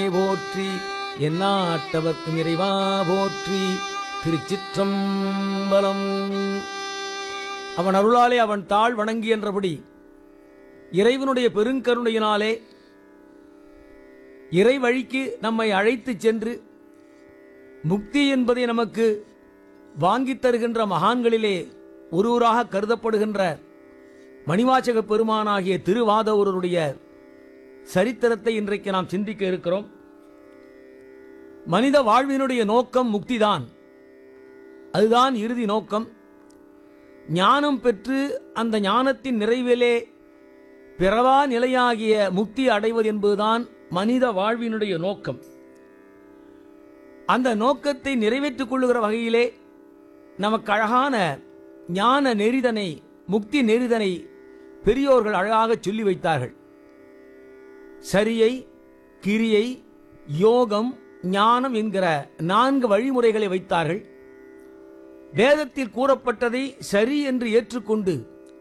போற்றி எந்நாட்டவர்க்கும் இறைவா போற்றி திருச்சிற்றம்பலம் அவன் அருளாலே அவன் தாழ் வணங்கி என்றபடி இறைவனுடைய பெருங்கருணையினாலே இறை வழிக்கு நம்மை அழைத்துச் சென்று முக்தி என்பதை நமக்கு வாங்கித் தருகின்ற மகான்களிலே ஒருவராக கருதப்படுகின்ற மணிவாசக பெருமானாகிய திருவாதவருடைய சரித்திரத்தை இன்றைக்கு நாம் சிந்திக்க இருக்கிறோம் மனித வாழ்வினுடைய நோக்கம் முக்திதான் அதுதான் இறுதி நோக்கம் ஞானம் பெற்று அந்த ஞானத்தின் நிறைவிலே பிறவா நிலையாகிய முக்தி அடைவது என்பதுதான் மனித வாழ்வினுடைய நோக்கம் அந்த நோக்கத்தை நிறைவேற்றிக் கொள்ளுகிற வகையிலே நமக்கு அழகான ஞான நெறிதனை முக்தி நெறிதனை பெரியோர்கள் அழகாக சொல்லி வைத்தார்கள் சரியை கிரியை யோகம் ஞானம் என்கிற நான்கு வழிமுறைகளை வைத்தார்கள் வேதத்தில் கூறப்பட்டதை சரி என்று ஏற்றுக்கொண்டு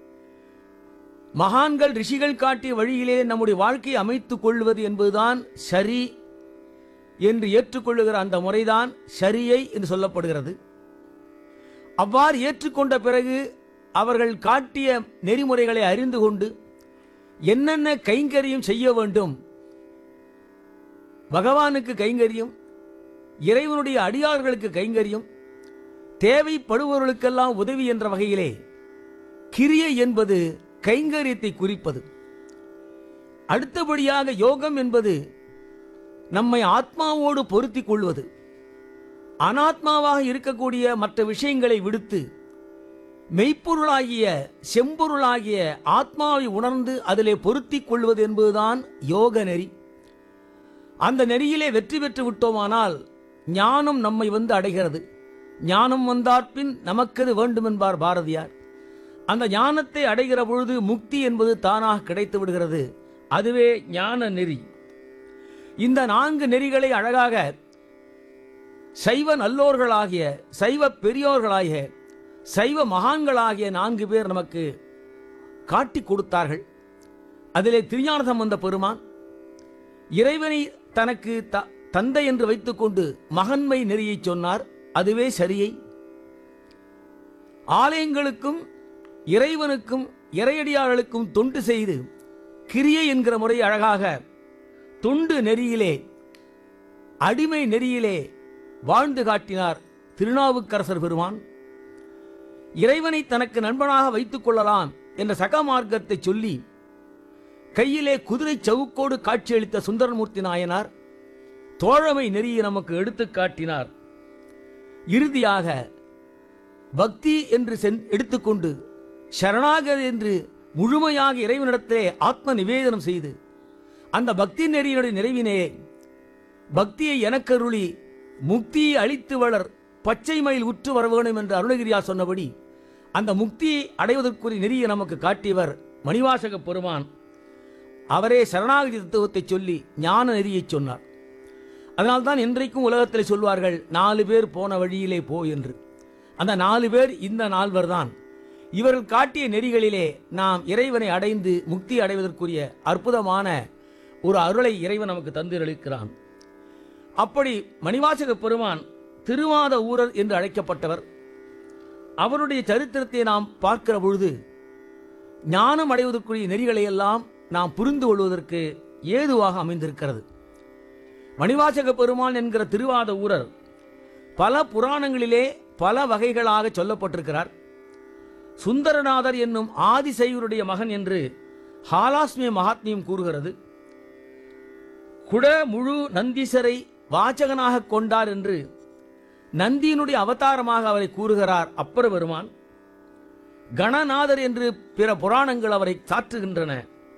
மகான்கள் ரிஷிகள் காட்டிய வழியிலே நம்முடைய வாழ்க்கையை அமைத்துக் கொள்வது என்பதுதான் சரி என்று ஏற்றுக்கொள்ளுகிற அந்த முறைதான் சரியை என்று சொல்லப்படுகிறது அவ்வாறு ஏற்றுக்கொண்ட பிறகு அவர்கள் காட்டிய நெறிமுறைகளை அறிந்து கொண்டு என்னென்ன கைங்கரியம் செய்ய வேண்டும் பகவானுக்கு கைங்கரியம் இறைவனுடைய அடியார்களுக்கு கைங்கரியம் தேவைப்படுபவர்களுக்கெல்லாம் உதவி என்ற வகையிலே கிரியை என்பது கைங்கரியத்தை குறிப்பது அடுத்தபடியாக யோகம் என்பது நம்மை ஆத்மாவோடு பொருத்திக் கொள்வது அனாத்மாவாக இருக்கக்கூடிய மற்ற விஷயங்களை விடுத்து மெய்ப்பொருளாகிய செம்பொருளாகிய ஆத்மாவை உணர்ந்து அதிலே பொருத்திக் கொள்வது என்பதுதான் யோக நெறி அந்த நெறியிலே வெற்றி பெற்று விட்டோமானால் ஞானம் நம்மை வந்து அடைகிறது ஞானம் வந்தார்பின் நமக்கது வேண்டும் என்பார் பாரதியார் அந்த ஞானத்தை அடைகிற பொழுது முக்தி என்பது தானாக கிடைத்து விடுகிறது அதுவே ஞான நெறி இந்த நான்கு நெறிகளை அழகாக சைவ நல்லோர்களாகிய சைவ பெரியோர்களாகிய சைவ மகான்களாகிய நான்கு பேர் நமக்கு காட்டிக் கொடுத்தார்கள் அதிலே திருஞான சம்பந்த பெருமான் இறைவனை தனக்கு த- தந்தை என்று வைத்துக்கொண்டு மகன்மை நெறியை சொன்னார் அதுவே சரியை ஆலயங்களுக்கும் இறைவனுக்கும் இறையடியார்களுக்கும் தொண்டு செய்து கிரியை என்கிற முறை அழகாக தொண்டு நெறியிலே அடிமை நெறியிலே வாழ்ந்து காட்டினார் திருநாவுக்கரசர் பெருமான் இறைவனை தனக்கு நண்பனாக வைத்துக் கொள்ளலாம் என்ற சகமார்க்கத்தை சொல்லி கையிலே குதிரை சவுக்கோடு காட்சியளித்த சுந்தரமூர்த்தி நாயனார் தோழமை நெறியை நமக்கு எடுத்துக் காட்டினார் இறுதியாக பக்தி என்று சென் எடுத்துக்கொண்டு சரணாகதி என்று முழுமையாக இறைவனிடத்திலே ஆத்ம நிவேதனம் செய்து அந்த பக்தி நெறியினுடைய நிறைவினே பக்தியை எனக்கருளி முக்தியை அளித்து வளர் பச்சை மயில் உற்று வர வேண்டும் என்று அருணகிரியார் சொன்னபடி அந்த முக்தியை அடைவதற்குரிய நெறியை நமக்கு காட்டியவர் மணிவாசக பெருமான் அவரே சரணாகதி தத்துவத்தை சொல்லி ஞான நெறியைச் சொன்னார் அதனால்தான் இன்றைக்கும் உலகத்தில் சொல்வார்கள் நாலு பேர் போன வழியிலே போ என்று அந்த நாலு பேர் இந்த நால்வர் தான் இவர்கள் காட்டிய நெறிகளிலே நாம் இறைவனை அடைந்து முக்தி அடைவதற்குரிய அற்புதமான ஒரு அருளை இறைவன் நமக்கு தந்திரளிக்கிறான் அப்படி மணிவாசக பெருமான் திருவாத ஊரர் என்று அழைக்கப்பட்டவர் அவருடைய சரித்திரத்தை நாம் பார்க்கிற பொழுது ஞானம் அடைவதற்குரிய நெறிகளை எல்லாம் நாம் புரிந்து கொள்வதற்கு ஏதுவாக அமைந்திருக்கிறது மணிவாசக பெருமான் என்கிற திருவாத ஊரர் பல புராணங்களிலே பல வகைகளாக சொல்லப்பட்டிருக்கிறார் சுந்தரநாதர் என்னும் ஆதிசைவருடைய மகன் என்று ஹாலாஸ்மிய மகாத்மியம் கூறுகிறது குட முழு நந்தீசரை வாசகனாக கொண்டார் என்று நந்தியினுடைய அவதாரமாக அவரை கூறுகிறார் அப்பர பெருமான் கணநாதர் என்று பிற புராணங்கள் அவரை சாற்றுகின்றன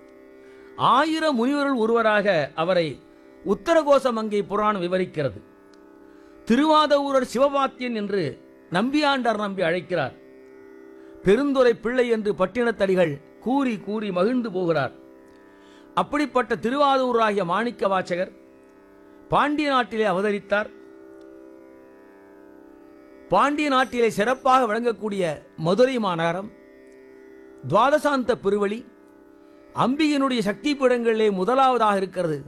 ஆயிரம் முனிவர்கள் ஒருவராக அவரை உத்தரகோச மங்கை புராணம் விவரிக்கிறது திருவாதவூரர் சிவபாத்தியன் என்று நம்பியாண்டார் நம்பி அழைக்கிறார் பெருந்துரை பிள்ளை என்று பட்டினத்தடிகள் கூறி கூறி மகிழ்ந்து போகிறார் அப்படிப்பட்ட திருவாதூராகிய மாணிக்க வாசகர் பாண்டிய நாட்டிலே அவதரித்தார் பாண்டிய நாட்டிலே சிறப்பாக விளங்கக்கூடிய மதுரை மாநகரம் துவாதசாந்த பெருவழி அம்பிகையினுடைய சக்தி பீடங்களிலே முதலாவதாக இருக்கிறது